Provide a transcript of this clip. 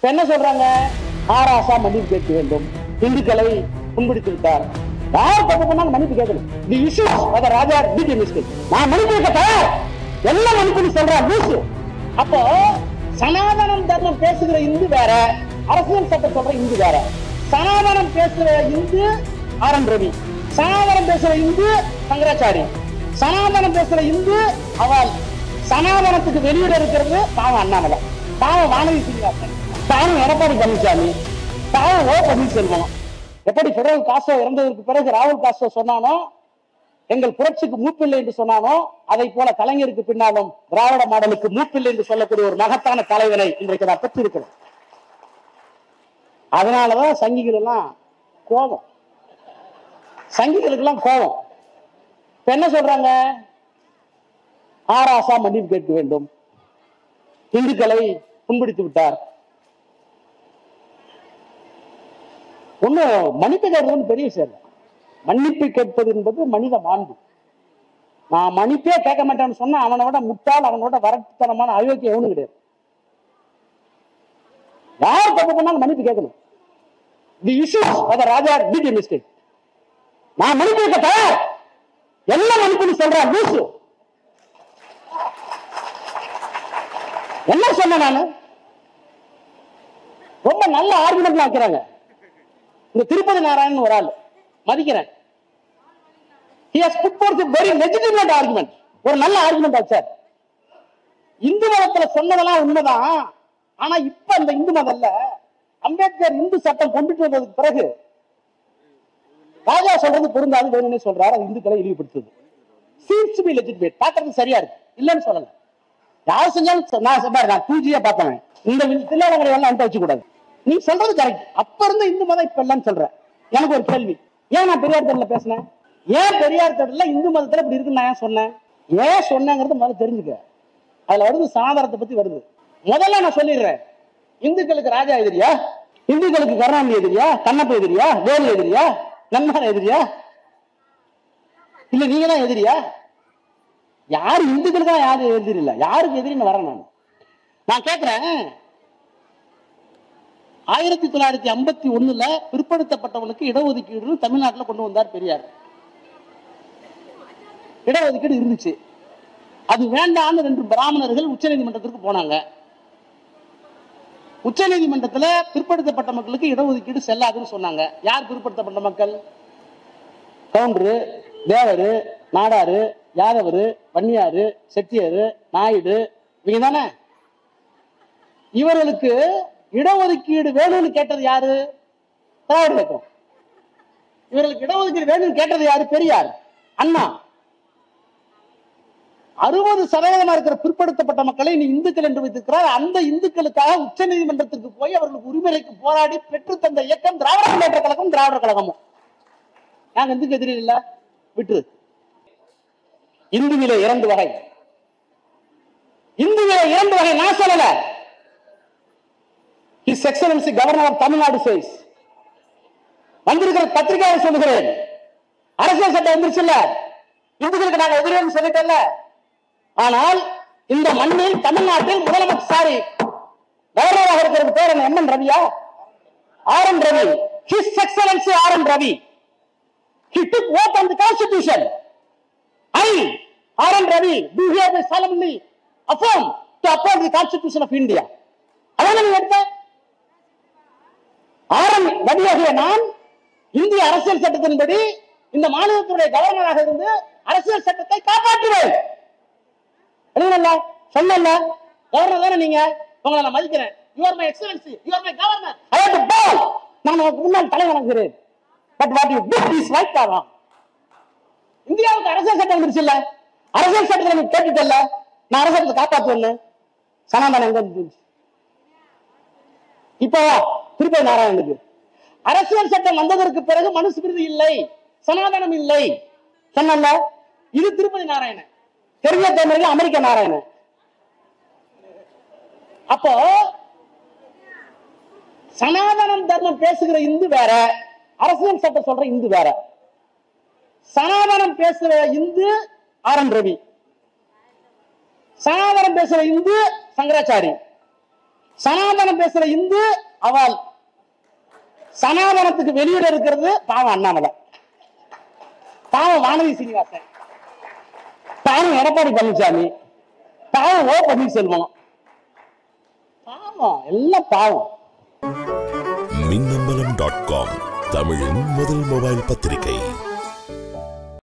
இப்ப என்ன சொல்றாங்க ஆராசா மன்னிப்பு கேட்க வேண்டும் இந்துக்களை புண்படுத்தி விட்டார் யார் தப்பு பண்ணாலும் மன்னிப்பு கேட்கணும் தி இஷ்யூஸ் அத ராஜா டிடி மிஸ்டேக் நான் மன்னிப்பு கேட்க தயார் எல்லாம் மன்னிப்பு சொல்றேன் லூசு அப்போ சனாதனம் தர்மம் பேசுகிற இந்து வேற அரசியல் சட்டம் சொல்ற இந்து வேற சனாதனம் பேசுற இந்து ஆர் என் ரவி சனாதனம் பேசுற இந்து சங்கராச்சாரி சனாதனம் பேசுற இந்து அவள் சனாதனத்துக்கு வெளியிட இருக்கிறது பாவம் அண்ணாமலை பாவம் வானதி சீனிவாசன் பாவம் எடப்பாடி பழனிசாமி பாவம் ஓ பன்னீர்செல்வம் எப்படி பிறகு காசோ இறந்ததற்கு பிறகு ராகுல் காசோ சொன்னானோ எங்கள் புரட்சிக்கு மூப்பில்லை என்று சொன்னானோ அதை போல கலைஞருக்கு பின்னாலும் திராவிட மாடலுக்கு மூப்பில்லை என்று சொல்லக்கூடிய ஒரு மகத்தான தலைவரை இன்றைக்கு நான் பெற்றிருக்கிறேன் அதனாலதான் சங்கிகள் எல்லாம் கோபம் சங்கிகளுக்கு எல்லாம் கோபம் இப்ப என்ன சொல்றாங்க ஆராசா மன்னிப்பு கேட்க வேண்டும் இந்துக்களை புண்படுத்தி விட்டார் ஒன்னும் மன்னிப்பு கேட்கறது பெரிய விஷயம் இல்ல. மன்னிப்பு கேட்பது என்பது மனித மாண்பு நான் மன்னிப்பே கேட்க மாட்டேன்னு சொன்னா அவனை விட முட்டாள் அவனை விட வரட்டுத்தனமான அயோக்கியம் எவனும் கிடையாது யார் தப்பு பண்ணாலும் மன்னிப்பு கேட்கணும் தி இஷ்யூஸ் அத ராஜா டிடி மிஸ்டேக் நான் மன்னிப்பு கேட்க தயார் எல்லாம் மன்னிப்புன்னு சொல்றேன் லூசு என்ன சொன்ன நானு ரொம்ப நல்ல ஆர்குமெண்ட் வைக்கிறாங்க இந்த திருப்பதி நாராயணன் ஒரு ஆள் மதிக்கிறேன் he has put forth a very legitimate argument ஒரு நல்ல ஆர்குமெண்ட் வச்சார் இந்து மதத்துல சொன்னதெல்லாம் உண்மைதான் ஆனா இப்ப அந்த இந்து மதம்ல அம்பேத்கர் இந்து சட்டம் கொண்டுட்டு வந்ததுக்கு பிறகு ராஜா சொல்றது பொருந்தாது வேணும்னே சொல்றாரு அது இந்துக்களை இழிவுபடுத்துது சீம்ஸ் டு பி லெஜிட்டிமேட் பாக்குறது சரியா இருக்கு இல்லைன்னு சொல்லல யார் செஞ்சாலும் ச- நான் சொல்றேன் நான் டூஜியா பார்த்தவன் இந்த தில்லாடங்களை எல்லாம் என்கிட்ட வச்சு கூடாது நீ சொல்றது கரெக்ட் அப்ப இருந்த இந்து மதம் இப்ப இல்லைன்னு சொல்ற எனக்கு ஒரு கேள்வி ஏன் நான் பெரியார் தடல பேசினேன் ஏன் பெரியார் தடல இந்து மதத்துல இப்படி இருக்குன்னு நான் ஏன் சொன்னேன் ஏன் சொன்னேங்கிறது முதல்ல தெரிஞ்சுக்க அதுல வருது சாதனத்தை பத்தி வருது முதல்ல நான் சொல்லிடுறேன் இந்துக்களுக்கு ராஜா எதிரியா இந்துக்களுக்கு கருணாநிதி எதிரியா கண்ணப்ப எதிரியா வேலு எதிரியா நன்மார எதிரியா இல்ல நீங்க தான் எதிரியா யாரு இந்துக்களுக்கு தான் யாரு எதிரி இல்ல யாருக்கு எதிரின்னு வரேன் நான் நான் கேட்கிறேன் ஆயிரத்தி தொள்ளாயிரத்தி ஐம்பத்தி ஒண்ணுல பிற்படுத்தப்பட்டவனுக்கு இடஒதுக்கீடு தமிழ்நாட்டுல கொண்டு வந்தார் பெரியார் இடஒதுக்கீடு இருந்துச்சு அது வேண்டாம்னு ரெண்டு பிராமணர்கள் உச்சநீதிமன்றத்திற்கு போனாங்க உச்சநீதிமன்றத்துல பிற்படுத்தப்பட்ட மக்களுக்கு இடஒதுக்கீடு செல்லாதுன்னு சொன்னாங்க யார் பிற்படுத்தப்பட்ட மக்கள் கவுண்டரு தேவரு நாடாரு யாதவரு வன்னியாரு செட்டியாரு நாயுடு இவங்க தானே இவர்களுக்கு இடஒதுக்கீடு வேணும்னு கேட்டது யாரு திராவிட இயக்கம் இவர்களுக்கு இடஒதுக்கீடு வேணும்னு கேட்டது யாரு பெரியார் அண்ணா அறுபது சதவீதமா இருக்கிற பிற்படுத்தப்பட்ட மக்களை நீ இந்துக்கள் என்று வைத்திருக்கிறார் அந்த இந்துக்களுக்காக உச்ச நீதிமன்றத்திற்கு போய் அவர்களுக்கு உரிமைக்கு போராடி பெற்று தந்த இயக்கம் திராவிட முன்னேற்ற கழகம் திராவிடர் கழகமும் நாங்க இந்துக்கு எதிரி இல்ல விட்டு இந்துவில இரண்டு வகை இந்துவில இரண்டு வகை நான் சொல்லல his excellency governor of Tamil Nadu says வந்திருக்கிற பத்திரிகையை சொல்லுகிறேன் அரசியல் சட்டம் வந்துருச்சுல்ல இந்துக்களுக்கு நாங்க எதிரின்னு சொல்லிட்டோம்ல ஆனால் இந்த மண்ணில் தமிழ்நாட்டில் முதலமைச்சர் சாரி கவர்னராக இருக்கிறது பேர் என்ன எம் என் ரவியா R N Ravi his excellency R N Ravi he took oath on the constitution i r n ravi do hereby solemnly affirm to uphold the constitution of india அதான் நீங்க எடுத்த ஆர் என் ரவியாகிய நான் இந்திய அரசியல் சட்டத்தின்படி இந்த மாநிலத்தினுடைய கவர்னராக இருந்து அரசியல் சட்டத்தை காப்பாற்றுவேன் எழுதல சொன்னல கவர்னர் தானே நீங்க உங்களை நான் மதிக்கிறேன் you are my excellency you are my governor I have to bow நான் உனக்கு முன்னால் தலை வணங்குகிறேன் but what you did is right or wrong இந்தியாவுக்கு அரசியல் சட்டம் வந்துருச்சு இல்ல அரசியல் சட்டத்தை நீ கேட்டுட்டல நான் அரசியல் சட்டத்தை காப்பாற்றுவேன்னு சனாதனம் எங்க இருந்துச்சு இப்போ திருப்பதி நாராயணனுக்கு அரசியல் சட்டம் வந்ததற்கு பிறகு மனுஸ்மிருதி இல்லை சனாதனம் இல்லை சொன்னல இது திருப்பதி நாராயணன் தெரிய தமிழில் அமெரிக்க நாராயணன் அப்போ சனாதனம் தர்மம் பேசுகிற இந்து வேற அரசியல் சட்டம் சொல்ற இந்து வேற சனாதனம் பேசுற இந்து ஆர் என் ரவி சனாதனம் பேசுற இந்து சங்கராச்சாரி சனாதனம் பேசுற இந்து அவள் சனாதனத்துக்கு வெளியிட இருக்கிறது பாவம் அண்ணாமலை பாவம் வானதி சீனிவாசன் பாவம் எடப்பாடி பழனிசாமி பாவம் ஓ பன்னீர்செல்வம் பாவம் எல்லாம் பாவம் மின்னம்பலம் டாட் காம் தமிழின் முதல் மொபைல் பத்திரிகை